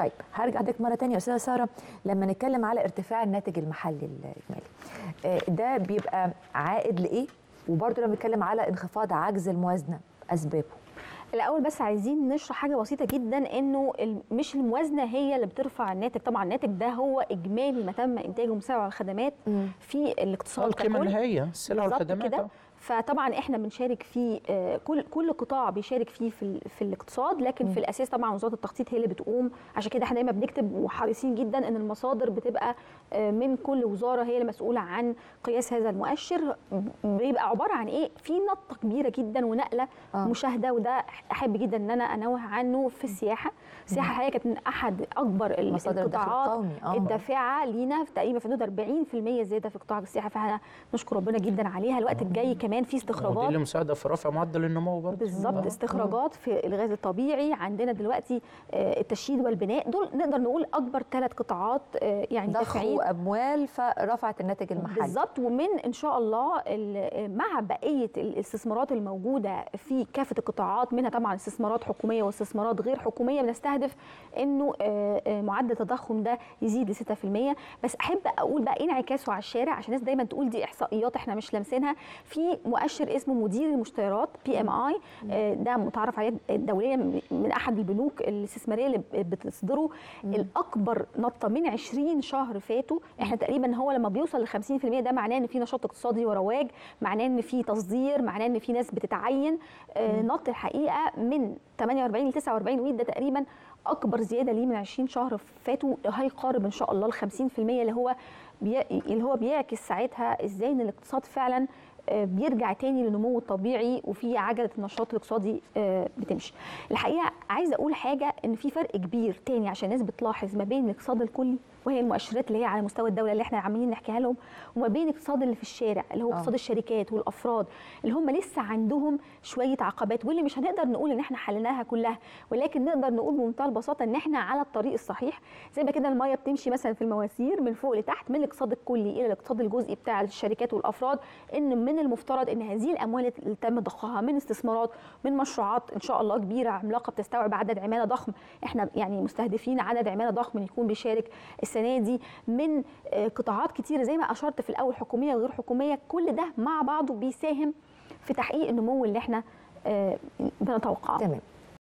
طيب هرجع لك مره تانية يا استاذه ساره لما نتكلم على ارتفاع الناتج المحلي الاجمالي آه، ده بيبقى عائد لايه وبرضه لما نتكلم على انخفاض عجز الموازنه اسبابه الاول بس عايزين نشرح حاجه بسيطه جدا انه ال- مش الموازنه هي اللي بترفع الناتج طبعا الناتج ده هو اجمالي ما تم انتاجه من السلع والخدمات في الاقتصاد القيمه ككل النهائيه السلع بالظبط والخدمات كده آه. فطبعا احنا بنشارك في آه، كل كل قطاع بيشارك فيه في ال- في الاقتصاد لكن في الاساس طبعا وزاره التخطيط هي اللي بتقوم عشان كده احنا دايما بنكتب وحريصين جدا ان المصادر بتبقى آه، من كل وزاره هي المسؤوله عن قياس هذا المؤشر بيبقى عباره عن ايه في نطه كبيره جدا ونقله آه. آه. مشاهده وده احب جدا ان انا انوه عنه في السياحه السياحه الحقيقه كانت من احد اكبر ال- مصادر الدخل القطاعات القومي. آه. الدافعه لينا في تقريبا في حدود 40% زياده في قطاع السياحه فاحنا نشكر ربنا جدا عليها الوقت الجاي كمان في ودي استخراجات اللي مساعده في رفع معدل النمو برضه بالظبط استخراجات في الغاز الطبيعي عندنا دلوقتي آه، التشييد والبناء دول نقدر نقول اكبر ثلاث قطاعات آه، يعني دافعين ضخوا اموال فرفعت الناتج المحلي بالظبط ومن ان شاء الله ال- مع بقيه الاستثمارات الموجوده في كافه القطاعات منها طبعا استثمارات حكوميه واستثمارات غير حكوميه بنستهدف انه آه، آه، معدل التضخم ده يزيد ل 6% بس احب اقول بقى ايه انعكاسه على الشارع عشان الناس دايما تقول دي احصائيات احنا مش لامسينها في مؤشر اسمه مدير المشتريات بي ام اي ده متعارف عليه دوليا من احد البنوك الاستثماريه اللي بتصدره الاكبر نطه من 20 شهر فاتوا احنا تقريبا هو لما بيوصل ل 50% ده معناه ان في نشاط اقتصادي ورواج معناه ان في تصدير معناه ان في ناس بتتعين آه، نط الحقيقه من 48 ل 49 ويد ده تقريبا اكبر زياده ليه من 20 شهر فاتوا هيقارب ان شاء الله ال 50% اللي هو بي... اللي هو بيعكس ساعتها ازاي ان الاقتصاد فعلا آه، بيرجع تاني لنموه الطبيعي وفي عجله النشاط الاقتصادي آه، بتمشي. الحقيقه عايزه اقول حاجه ان في فرق كبير تاني عشان الناس بتلاحظ ما بين الاقتصاد الكلي وهي المؤشرات اللي هي على مستوى الدوله اللي احنا عمالين نحكيها لهم وما بين الاقتصاد اللي في الشارع اللي هو آه. اقتصاد الشركات والافراد اللي هم لسه عندهم شويه عقبات واللي مش هنقدر نقول ان احنا حليناها كلها ولكن نقدر نقول بمنتهى البساطه ان احنا على الطريق الصحيح زي ما كده الميه بتمشي مثلا في المواسير من فوق لتحت من الاقتصاد الكلي الى الاقتصاد الجزئي بتاع الشركات والافراد ان من المفترض ان هذه الاموال اللي تم ضخها من استثمارات من مشروعات ان شاء الله كبيره عملاقه بتستوعب عدد عماله ضخم احنا يعني مستهدفين عدد عماله ضخم يكون بيشارك السنه دي من آه، قطاعات كتيره زي ما اشرت في الاول حكوميه وغير حكوميه كل ده مع بعضه بيساهم في تحقيق النمو اللي احنا آه، بنتوقعه تمام